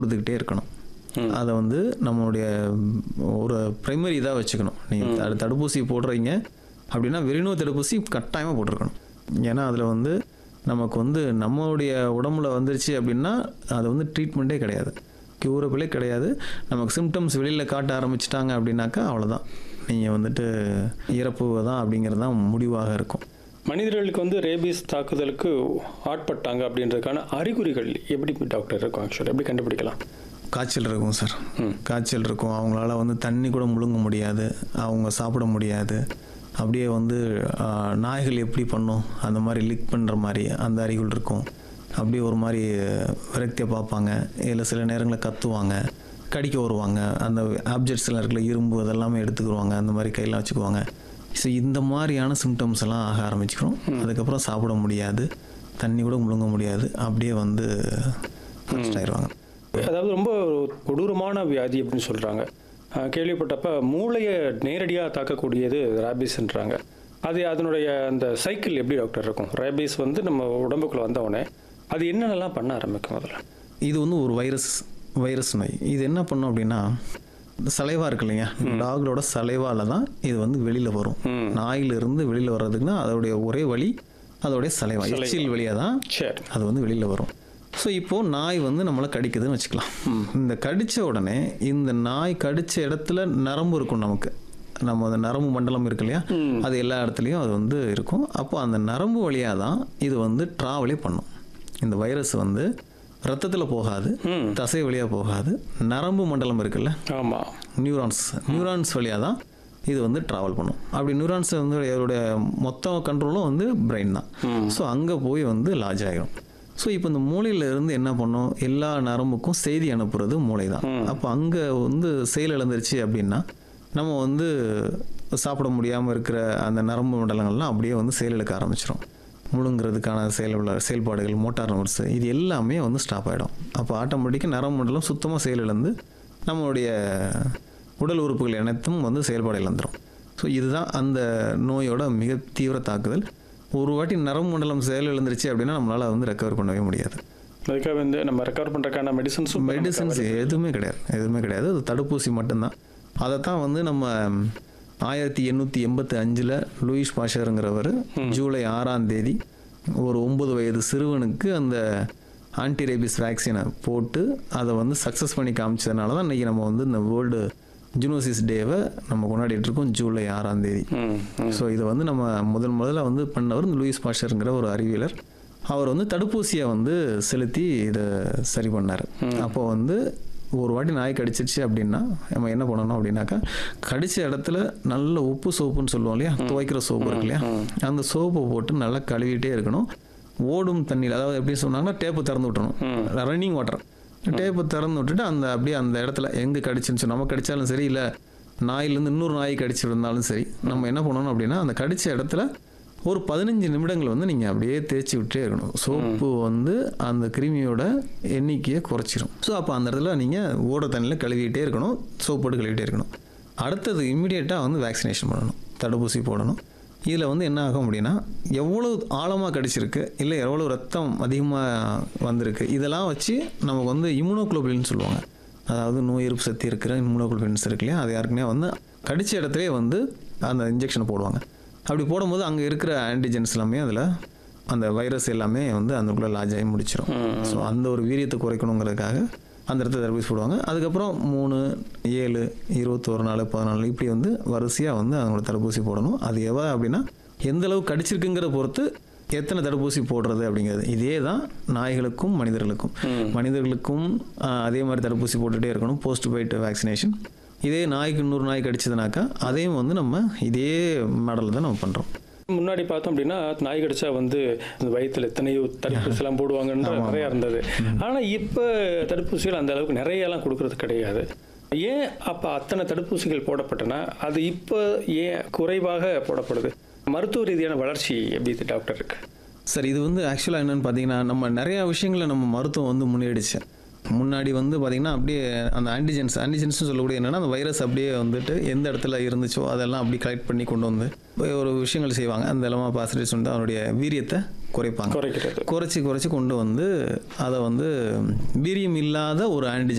கொடுத்துக்கிட்டே இருக்கணும் அதை வந்து நம்மளுடைய ஒரு பிரைமரி இதாக வச்சுக்கணும் நீங்கள் தடு தடுப்பூசி போடுறீங்க அப்படின்னா வெளிநோய் தடுப்பூசி கட்டாயமாக போட்டிருக்கணும் ஏன்னா அதில் வந்து நமக்கு வந்து நம்மளுடைய உடம்புல வந்துருச்சு அப்படின்னா அது வந்து ட்ரீட்மெண்ட்டே கிடையாது க்யூரபிளே கிடையாது நமக்கு சிம்டம்ஸ் வெளியில் காட்ட ஆரம்பிச்சிட்டாங்க அப்படின்னாக்கா அவ்வளோதான் நீங்கள் வந்துட்டு இறப்பு தான் அப்படிங்கிறது தான் முடிவாக இருக்கும் மனிதர்களுக்கு வந்து ரேபீஸ் தாக்குதலுக்கு ஆட்பட்டாங்க அப்படின்றதுக்கான அறிகுறிகள் எப்படி டாக்டர் இருக்கும் ஆக்சுவலாக எப்படி கண்டுபிடிக்கலாம் காய்ச்சல் இருக்கும் சார் ம். காய்ச்சல் இருக்கும் அவங்களால வந்து தண்ணி கூட முழுங்க முடியாது அவங்க சாப்பிட முடியாது அப்படியே வந்து ஆ, நாய்கள் எப்படி பண்ணும் அந்த மாதிரி லிக் பண்ணுற மாதிரி அந்த அறிகுள் இருக்கும் அப்படியே ஒரு மாதிரி விரக்தியை பார்ப்பாங்க இல்லை சில நேரங்களில் கத்துவாங்க கடிக்க வருவாங்க அந்த ஆப்ஜெக்ட்ஸ் எல்லாம் இருக்குல்ல இரும்பு அதெல்லாமே எடுத்துக்கிடுவாங்க அந்த மாதிரி கையெல்லாம் வச்சுக்குவாங்க ஸோ இந்த மாதிரியான சிம்டம்ஸ் எல்லாம் ஆக ஆரம்பிச்சிக்கிறோம் அதுக்கப்புறம் சாப்பிட முடியாது தண்ணி கூட முழுங்க முடியாது அப்படியே வந்து ஆயிடுவாங்க அதாவது ரொம்ப ஒரு கொடூரமான வியாதி அப்படின்னு சொல்கிறாங்க கேள்விப்பட்டப்ப மூளையை நேரடியாக தாக்கக்கூடியது ரேபீஸ்ன்றாங்க அது அதனுடைய அந்த சைக்கிள் எப்படி டாக்டர் இருக்கும் ரேபீஸ் வந்து நம்ம உடம்புக்குள்ள வந்தவுடனே அது என்னென்னலாம் பண்ண ஆரம்பிக்கும் அதில் இது வந்து ஒரு வைரஸ் வைரஸ் நோய் இது என்ன பண்ணும் அப்படின்னா இந்த சலைவா இருக்கு இல்லைங்க டாக்டரோட சலைவால தான் இது வந்து வெளியில் வரும் ம். நாயிலிருந்து வெளியில் வர்றதுக்குன்னா அதோடைய ஒரே வழி அதோடைய சலைவா எச்சில் வழியாக தான் சரி அது வந்து வெளியில் வரும் ஸோ இப்போது நாய் வந்து நம்மளை கடிக்குதுன்னு வச்சுக்கலாம் இந்த கடித்த உடனே இந்த நாய் கடித்த இடத்துல நரம்பு இருக்கும் நமக்கு நம்ம அந்த நரம்பு மண்டலம் இருக்கு இல்லையா அது எல்லா இடத்துலையும் அது வந்து இருக்கும் அப்போ அந்த நரம்பு வழியாக தான் இது வந்து ட்ராவலே பண்ணும் இந்த வைரஸ் வந்து ரத்தத்தில் போகாது ம். தசை வழியாக போகாது நரம்பு மண்டலம் இருக்குல்ல ஆமாம் நியூரான்ஸ் நியூரான்ஸ் வழியாக தான் இது வந்து ட்ராவல் பண்ணும் அப்படி நியூரான்ஸ் வந்து இதோடைய மொத்த கண்ட்ரோலும் வந்து பிரெயின் தான் ஸோ அங்கே போய் வந்து லாஜ் ஆகிடும் ஸோ இப்போ இந்த மூளையில இருந்து என்ன பண்ணும் எல்லா நரம்புக்கும் செய்தி அனுப்புறது மூளை தான் அப்போ அங்கே வந்து செயல் இழந்துருச்சு அப்படின்னா நம்ம வந்து சாப்பிட முடியாமல் இருக்கிற அந்த நரம்பு மண்டலங்கள்லாம் அப்படியே வந்து செயலிழக்க ஆரம்பிச்சிடும் முழுங்குறதுக்கான செயல் உள்ள செயல்பாடுகள் மோட்டார் நோட்ஸ் இது எல்லாமே வந்து ஸ்டாப் ஆகிடும் அப்போ ஆட்டோமேட்டிக்காக நரம்பு மண்டலம் சுத்தமாக செயலிழந்து நம்மளுடைய உடல் உறுப்புகள் அனைத்தும் வந்து செயல்பாடு இழந்துரும் ஸோ இதுதான் அந்த நோயோட மிக தீவிர தாக்குதல் ஒரு வாட்டி நரம்பு மண்டலம் செயல் இழந்துருச்சு அப்படின்னா நம்மளால் வந்து ரெக்கவர் பண்ணவே முடியாது அதுக்காக வந்து நம்ம ரெக்கவர் பண்ணுறதுக்கான மெடிசன்ஸும் மெடிசன்ஸ் எதுவுமே கிடையாது எதுவுமே கிடையாது அது தடுப்பூசி மட்டும்தான் அதை தான் வந்து நம்ம ஆயிரத்தி எண்ணூற்றி எண்பத்தி அஞ்சில் லூயிஸ் பாஷருங்கிறவர் ஜூலை ஆறாம் தேதி ஒரு ஒன்பது வயது சிறுவனுக்கு அந்த ஆன்டி ரேபிஸ் வேக்சினை போட்டு அதை வந்து சக்ஸஸ் பண்ணி காமிச்சதுனால தான் இன்றைக்கி நம்ம வந்து இந்த வேர்ல்டு ஜூனோசிஸ் டேவை நம்ம கொண்டாடிட்டு இருக்கோம் ஜூலை ஆறாம் தேதி ம் ம் ஸோ இதை வந்து நம்ம முதல் முதல்ல வந்து பண்ணவர் இந்த லூயிஸ் பாஷருங்கிற ஒரு அறிவியலர் அவர் வந்து தடுப்பூசியை வந்து செலுத்தி இதை சரி பண்ணார் அப்போ வந்து ஒரு வாட்டி நாய் கடிச்சிருச்சு அப்படின்னா நம்ம என்ன பண்ணணும் அப்படின்னாக்கா கடிச்ச இடத்துல நல்ல உப்பு சோப்புன்னு சொல்லுவோம் இல்லையா துவைக்கிற சோப்பு இருக்கு இல்லையா அந்த சோப்பை போட்டு நல்லா கழுவிட்டே இருக்கணும் ஓடும் தண்ணியில் அதாவது எப்படி சொன்னாங்கன்னா டேப்பு திறந்து விட்டணும் ரன்னிங் வாட்டர் டேப்பு திறந்து விட்டுட்டு அந்த அப்படியே அந்த இடத்துல எங்கே கடிச்சுன்னு சொல்லி நம்ம கடிச்சாலும் சரி இல்லை நாயிலேருந்து இன்னொரு நாய் கடிச்சிருந்தாலும் சரி நம்ம என்ன பண்ணணும் அப்படின்னா அந்த கடிச்ச இடத்துல ஒரு பதினஞ்சு நிமிடங்கள் வந்து நீங்கள் அப்படியே தேய்ச்சி விட்டே இருக்கணும் சோப்பு வந்து அந்த கிருமியோட எண்ணிக்கையை குறைச்சிரும் ஸோ அப்போ அந்த இடத்துல நீங்கள் ஓட தண்ணியில் கழுவிட்டே இருக்கணும் சோப்பு போட்டு கழுவிட்டே இருக்கணும் அடுத்தது இம்மிடியேட்டாக வந்து வேக்சினேஷன் பண்ணணும் தடுப்பூசி போடணும் இதில் வந்து என்ன ஆகும் அப்படின்னா எவ்வளோ ஆழமாக கடிச்சிருக்கு இல்லை எவ்வளோ ரத்தம் அதிகமாக வந்திருக்கு இதெல்லாம் வச்சு நமக்கு வந்து இம்யூனோகுளோபிலின்னு சொல்லுவாங்க அதாவது நோய் எதிர்ப்பு சக்தி இருக்கிற இம்யூனோகுளோபிலின்ஸ் இருக்கு இல்லையா அது யாருக்குமே வந்து கடிச்ச இடத்துலயே வந்து அந்த இன்ஜெக்ஷன் போடுவாங்க அப்படி போடும்போது அங்கே இருக்கிற ஆன்டிஜென்ஸ் எல்லாமே அதில் அந்த வைரஸ் எல்லாமே வந்து அதுக்குள்ளே லாஜ் ஆகி முடிச்சிடும் ஸோ அந்த ஒரு வீரியத்தை குறைக்கணுங்கிறதுக்காக அந்த இடத்துல தடுப்பூசி போடுவாங்க அதுக்கப்புறம் மூணு ஏழு இருபத்தோரு நாள் பதினாலு இப்படி வந்து வரிசையாக வந்து அவங்களோட தடுப்பூசி போடணும் அது எவ்வளோ அப்படின்னா எந்த அளவு கடிச்சிருக்குங்கிறத பொறுத்து எத்தனை தடுப்பூசி போடுறது அப்படிங்கிறது இதே தான் நாய்களுக்கும் மனிதர்களுக்கும் மனிதர்களுக்கும் ஆஹ், அதே மாதிரி தடுப்பூசி போட்டுகிட்டே இருக்கணும் போஸ்ட் பைட் வேக்சினேஷன் இதே நாய்க்கு இன்னொரு நாய் கடிச்சதுனாக்கா அதையும் வந்து நம்ம இதே மாடலில் தான் நம்ம பண்ணுறோம் முன்னாடி பார்த்தோம் அப்படின்னா நாய் கடிச்சா வந்து இந்த வயித்துல எத்தனையோ தடுப்பூசி எல்லாம் போடுவாங்கன்ற நிறைய இருந்தது ஆனா இப்ப தடுப்பூசிகள் அந்த அளவுக்கு நிறைய எல்லாம் கொடுக்கறது கிடையாது ஏன் அப்ப அத்தனை தடுப்பூசிகள் போடப்பட்டன அது இப்ப ஏன் குறைவாக போடப்படுது மருத்துவ ரீதியான வளர்ச்சி எப்படி இது டாக்டர் இருக்கு சார் இது வந்து ஆக்சுவலாக என்னென்னு பார்த்தீங்கன்னா நம்ம நிறையா விஷயங்களை நம்ம மருத்துவம் வந்து முன்னெடுச்சு முன்னாடி வந்து பார்த்திங்கன்னா அப்படியே அந்த ஆன்டிஜென்ஸ் ஆன்டிஜென்ஸ்னு சொல்லக்கூடிய என்னென்னா அந்த வைரஸ் அப்படியே வந்துட்டு எந்த இடத்துல இருந்துச்சோ அதெல்லாம் அப்படி கலெக்ட் பண்ணி கொண்டு வந்து ஒரு விஷயங்கள் செய்வாங்க அந்த எலமா பாசிட்டிவ்ஸ் வந்து அவனுடைய வீரியத்தை குறைப்பாங்க குறைக்கிறது குறைச்சி குறைச்சி கொண்டு வந்து அதை வந்து வீரியம் இல்லாத ஒரு ஆன்டிஜன்